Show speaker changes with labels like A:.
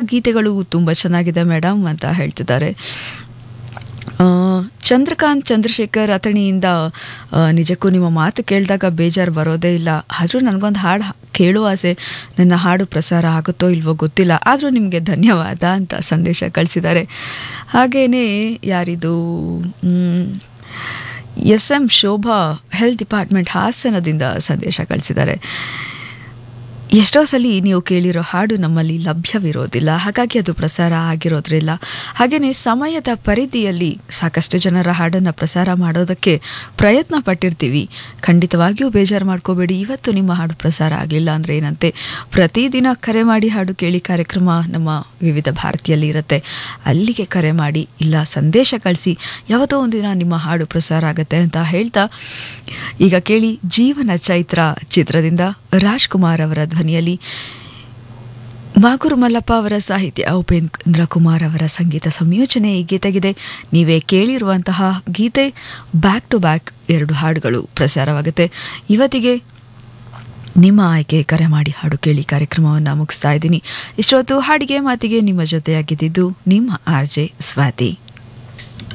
A: ಗೀತೆಗಳು ತುಂಬ ಚೆನ್ನಾಗಿದೆ ಮೇಡಮ್ ಅಂತ ಹೇಳ್ತಿದ್ದಾರೆ ಆ, ಚಂದ್ರಕಾಂತ್ ಚಂದ್ರಶೇಖರ್ ಅಥಣಿಯಿಂದ ಆ, ನಿಜಕ್ಕೂ ನಿಮ್ಮ ಮಾತು ಕೇಳಿದಾಗ ಬೇಜಾರು ಬರೋದೇ ಇಲ್ಲ ಆದರೂ ನನಗೊಂದು ಹಾಡು ಹ- ಕೇಳುವ ಆಸೆ ನನ್ನ ಹಾಡು ಪ್ರಸಾರ ಆಗುತ್ತೋ ಇಲ್ವೋ ಗೊತ್ತಿಲ್ಲ ಆದರೂ ನಿಮಗೆ ಧನ್ಯವಾದ ಅಂತ ಸಂದೇಶ ಕಳಿಸಿದ್ದಾರೆ ಹಾಗೇನೇ ಯಾರಿದು S M Shobha health department ಹಾಸನದಿಂದ ಸಂದೇಶ ಕಳಿಸಿದ್ದಾರೆ ಎಷ್ಟೋ ಸಲ ನೀವು ಕೇಳಿರೋ ಹಾಡು ನಮ್ಮಲ್ಲಿ ಲಭ್ಯವಿರೋದಿಲ್ಲ ಹಾಗಾಗಿ ಅದು ಪ್ರಸಾರ ಆಗಿರೋದ್ರಿಲ್ಲ ಹಾಗೆಯೇ ಸಮಯದ ಪರಿಧಿಯಲ್ಲಿ ಸಾಕಷ್ಟು ಜನರ ಹಾಡನ್ನು ಪ್ರಸಾರ ಮಾಡೋದಕ್ಕೆ ಪ್ರಯತ್ನ ಪಟ್ಟಿರ್ತೀವಿ ಖಂಡಿತವಾಗಿಯೂ ಬೇಜಾರು ಮಾಡ್ಕೋಬೇಡಿ ಇವತ್ತು ನಿಮ್ಮ ಹಾಡು ಪ್ರಸಾರ ಆಗಲಿಲ್ಲ ಅಂದರೆ ಏನಂತೆ ಪ್ರತಿದಿನ ಕರೆ ಮಾಡಿ ಹಾಡು ಕೇಳಿ ಕಾರ್ಯಕ್ರಮ ನಮ್ಮ ವಿವಿಧ ಭಾರತೀಯಲ್ಲಿ ಇರುತ್ತೆ ಅಲ್ಲಿಗೆ ಕರೆ ಮಾಡಿ ಇಲ್ಲ ಸಂದೇಶ ಕಳಿಸಿ ಯಾವತ್ತೋ ಒಂದಿನ ನಿಮ್ಮ ಹಾಡು ಪ್ರಸಾರ ಆಗುತ್ತೆ ಅಂತ ಹೇಳ್ತಾ ಈಗ ಕೇಳಿ ಜೀವನ ಚೈತ್ರ ಚಿತ್ರದಿಂದ ರಾಜ್ಕುಮಾರ್ ಅವರ ಧ್ವನಿಯಲ್ಲಿ ಮಾಗುರು ಮಲ್ಲಪ್ಪ ಅವರ ಸಾಹಿತ್ಯ ಉಪೇಂದ್ರ ಕುಮಾರ್ ಅವರ ಸಂಗೀತ ಸಂಯೋಜನೆ ಈ ಗೀತೆಗಿದೆ ನೀವೇ ಕೇಳಿರುವಂತಹ ಗೀತೆ ಬ್ಯಾಕ್ ಟು ಬ್ಯಾಕ್ ಎರಡು ಹಾಡುಗಳು ಪ್ರಸಾರವಾಗುತ್ತೆ ಇವತ್ತಿಗೆ ನಿಮ್ಮ ಆಯ್ಕೆ ಕರೆ ಮಾಡಿ ಹಾಡು ಕೇಳಿ ಕಾರ್ಯಕ್ರಮವನ್ನು ಮುಗಿಸ್ತಾ ಇದ್ದೀನಿ ಇಷ್ಟೊತ್ತು ಹಾಡಿಗೆ ಮಾತಿಗೆ ನಿಮ್ಮ ಜೊತೆಯಾಗಿದ್ದು ನಿಮ್ಮ ಆರ್ ಜೆ ಸ್ವಾತಿ